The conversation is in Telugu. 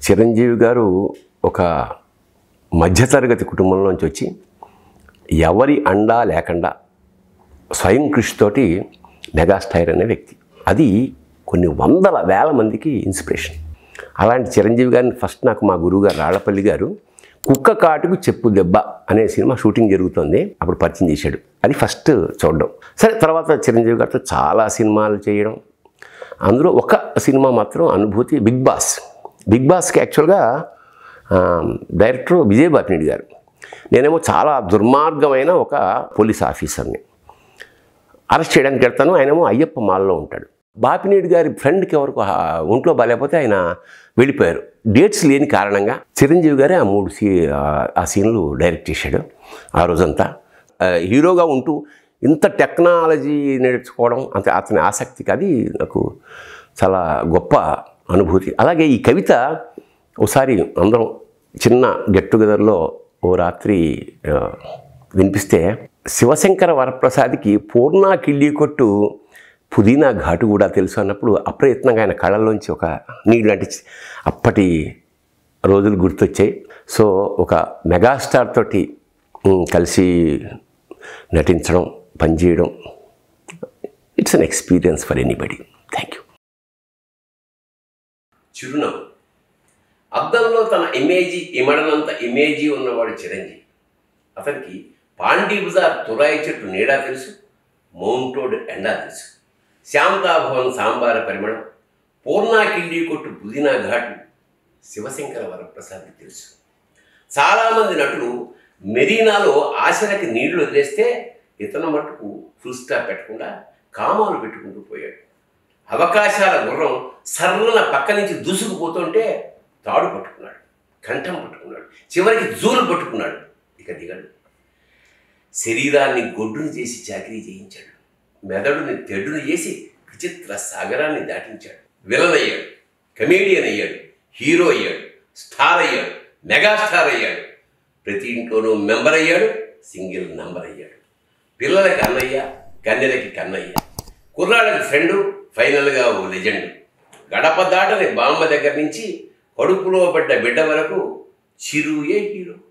చిరంజీవి గారు ఒక మధ్యతరగతి కుటుంబంలోంచి వచ్చి ఎవరి అండా లేకుండా స్వయం కృషితోటి మెగాస్టైర్ అనే వ్యక్తి అది కొన్ని వందల వేల మందికి ఇన్స్పిరేషన్ అలాంటి చిరంజీవి గారిని ఫస్ట్ నాకు మా గురువు గారు రాళ్లపల్లి గారు కుక్క కాటుకు చెప్పు దెబ్బ అనే సినిమా షూటింగ్ జరుగుతోంది అప్పుడు పరిచయం చేశాడు అది ఫస్ట్ చూడడం సరే తర్వాత చిరంజీవి గారితో చాలా సినిమాలు చేయడం అందులో ఒక సినిమా మాత్రం అనుభూతి బిగ్ బాస్ బిగ్ బాస్కి యాక్చువల్గా ఆ, డైరెక్టర్ విజయ్ బాపినేడు గారు నేనేమో చాలా దుర్మార్గమైన ఒక పోలీస్ ఆఫీసర్ని అరెస్ట్ చేయడానికి వెళ్తాను ఆయనేమో అయ్యప్ప మాల్లో ఉంటాడు బాపినేడు గారి ఫ్రెండ్కి ఎవరికి ఆ ఒంట్లో బాగాలేకపోతే ఆయన వెళ్ళిపోయారు డేట్స్ లేని కారణంగా చిరంజీవి గారే ఆ మూడు సీ ఆ- ఆ సీన్లు డైరెక్ట్ చేశాడు ఆ రోజంతా ఆ, హీరోగా ఉంటూ ఇంత టెక్నాలజీ నేర్చుకోవడం అంత అతని ఆసక్తికి అది నాకు చాలా గొప్ప అనుభూతి అలాగే ఈ కవిత ఒకసారి అందరం చిన్న గెట్ టుగెదర్లో ఓ రాత్రి ఆ, వినిపిస్తే శివశంకర వరప్రసాద్కి పూర్ణ కిళ్ళి కొట్టు పుదీనా ఘాటు కూడా తెలుసు అన్నప్పుడు అప్రయత్నంగా ఆయన కళ్ళల్లోంచి ఒక నీళ్ళంటి అప్పటి రోజులు గుర్తొచ్చాయి సో ఒక మెగాస్టార్ తోటి ఉమ్, కలిసి నటించడం పనిచేయడం it's an experience for anybody thank you చిరునవ్వు అద్దంలో తన ఇమేజీ ఇమడనంత ఇమేజీ ఉన్నవాడు చిరంజీవి అతనికి పాండీ బజార్ తురాయి చెట్టు నీడా తెలుసు మౌంటోడ్ ఎండా తెలుసు శాంతాభవన్ సాంబార పరిమళం పూర్ణా కిళ్ళి కొట్టు పుదీనా ఘాటు శివశంకర వరప్రసాద్కి తెలుసు చాలామంది నటులు మెరీనాలో ఆశలకి నీళ్లు వదిలేస్తే ఇతను మటుకు ఫుల్ స్టాప్ పెట్టకుండా కామాలు పెట్టుకుంటూ పోయాడు అవకాశాల గుర్రం సర్రన పక్క నుంచి దూసుకుపోతుంటే తాడు పట్టుకున్నాడు కంఠం పట్టుకున్నాడు చివరికి జూలు పట్టుకున్నాడు ఇక దిగడు శరీరాన్ని గొడ్డును చేసి చాకరీ చేయించాడు మెదడుని తెడ్డును చేసి విచిత్ర సాగరాన్ని దాటించాడు విలన్ అయ్యాడు కమేడియన్ అయ్యాడు హీరో అయ్యాడు స్టార్ అయ్యాడు మెగాస్టార్ అయ్యాడు ప్రతి ఇంట్లోనూ మెంబర్ అయ్యాడు సింగిల్ నంబర్ అయ్యాడు పిల్లలకి అన్నయ్య కన్నెలకి కన్నయ్య కుర్రాళ్ళకి ఫ్రెండు ఫైనల్గా ఓ లెజెండ్ గడప దాటని బామ్మ దగ్గర నుంచి కడుపులో పడ్డ బిడ్డ వరకు చిరుయే హీరో